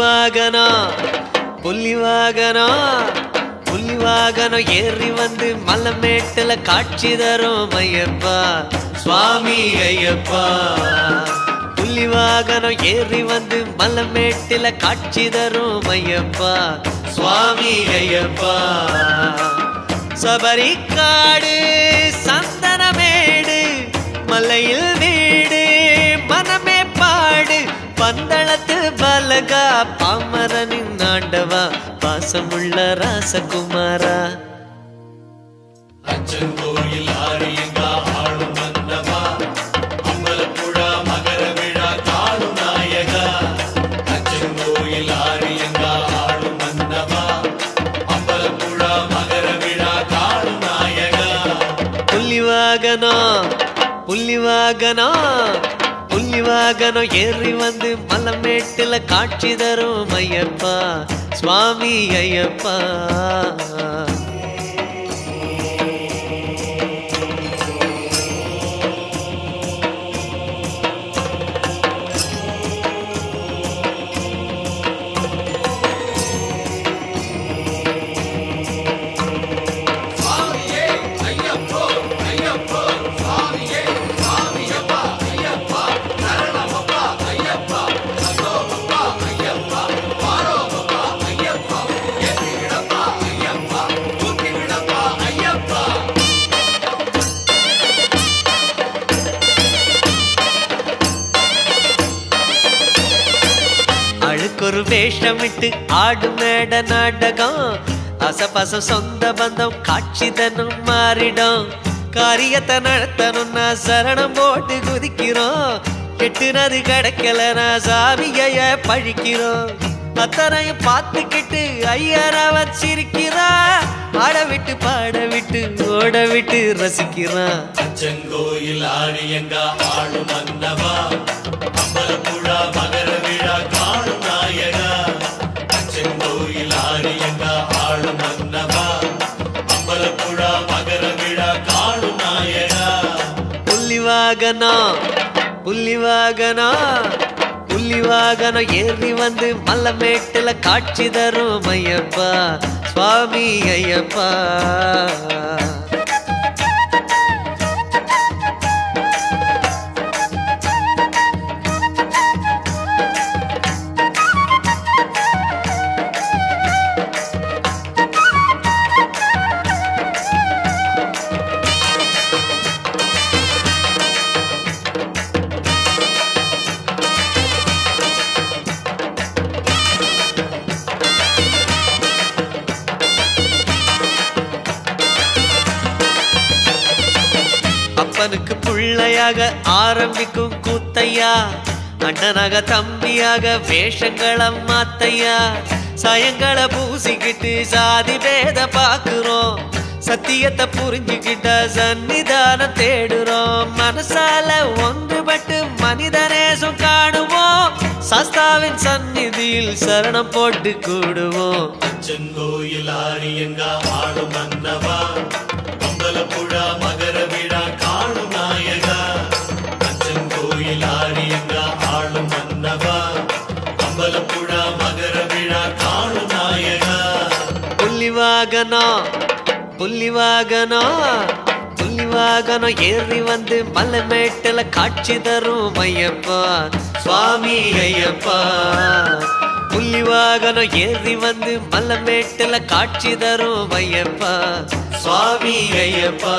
புலிவாகனா புலிவாகனா புலிவாகனம் ஏறி வந்து மலமேட்டுல காட்சி தரும் ஐயப்பா சுவாமி ஐயப்பா புலிவாகனம் ஏறி வந்து மலமேட்டில காட்சி தரும் ஐயப்பா சுவாமி ஐயப்பா சபரிக்காடு சந்தனமேடு மலையில் வீடு மனமே பாடு பந்தளத்து பலகா பாமரனின் ஆண்டவா பாசமுள்ள ராசகுமாரா அச்சங்கோயில் ஆரியங்கா ஆளும் மன்னவா அம்பலப்புழா மகர விழா காணும் நாயகா அச்சங்கோயில் ஆரியங்கா ஆளும் மன்னவா அம்பலப்புழா மகர விழா காணும் நாயகா புள்ளிவாகனா புள்ளிவாகனா புள்ளிவாகனம் ஏறி வந்து மலமேட்டுல காட்சி தரும் ஐயப்பா சுவாமி ஐயப்பா சுவாமியே ஐயப்போ ஐயப்போ சுவாமியே சுவாமியப்பா ஐயப்பா சரணமப்பா ஐயப்பா சந்தோமப்பா ஐயப்பா பாரோமப்பா ஐயப்பா எத்திடப்பா ஐயப்பா தூக்கிவிடப்பா ஐயப்பா அழுக்கொரு வேஷமிட்டு ஆடு மேட நாடகம் அசபசம் சொந்த பந்தம் காட்சி தன்னும் மாறிடும் காரியத்தை நடத்தணும்னா சரணம் போட்டு குதிக்கிறோம் கெட்டுனது கிடைக்கலனா சாமிய பழிக்கிறோம் அத்தனையும் பார்த்துக்கிட்டு ஐயரவன் சிரிக்கிறா ஆட விட்டு பாட விட்டு ஓட விட்டு ரசிக்கிறான் அச்சங்கோயில் ஆரியங்கா ஆளும் மன்னவா அம்பலப்புழா மகர விழா காணும் நாயகா அச்சங்கோயில் ஆரியங்கா ஆளும் மன்னவா அம்பலப்புழா மகர விழா காணும் நாயகா புள்ளிவாகனா புள்ளிவாகனா புள்ளிவாகனம் ஏறி வந்து மல்லமேட்டுல காட்சி தரும் ஐயப்பா சுவாமி ஐயப்பா அப்பனுக்கு பிள்ளையாக ஆரம்பிக்கும் கூத்தையா அண்ணனாக தம்பியாக வேஷங்களை மாத்தையா சாயங்களை பூசிக்கிட்டு சாதி பேத பாக்குறோம் சத்தியத்தை புரிஞ்சுக்கிட்ட சன்னிதானம் தேடுறோம் மனசால ஒன்றுபட்டு மனிதநேசம் காணுவோம் சாஸ்தாவின் சந்நிதியில் சரணம் போட்டு கூடுவோம் அச்சங்கோயில் ஆரியங்கா ஆளும் மன்னவா அம்பலப்புழா மகர விழா காணும் நாயகா அச்சங்கோயில் ஆரியங்கா ஆளும் மன்னவா அம்பலப்புழா மகர விழா காணும் நாயகா புள்ளிவாகனா புள்ளிவாகனா புள்ளிவாகனம் ஏறி வந்து மலைமேட்டுல காட்சி தரும் ஐயப்பா சுவாமி ஐயப்பா புள்ளிவாகனம் ஏறி வந்து மலைமேட்டுல காட்சி தரும் ஐயப்பா சுவாமி ஐயப்பா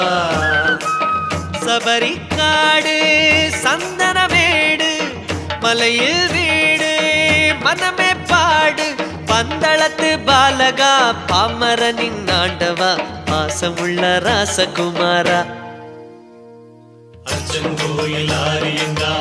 சபரிக்காடு சந்தனமேடு மலையில் வீடு மனமே பாடு பந்தளத்து பாலகா பாமரனின் ஆண்டவா பாசமுள்ள ராசகுமாரா அச்சங்கோயில் ஆரியங்கா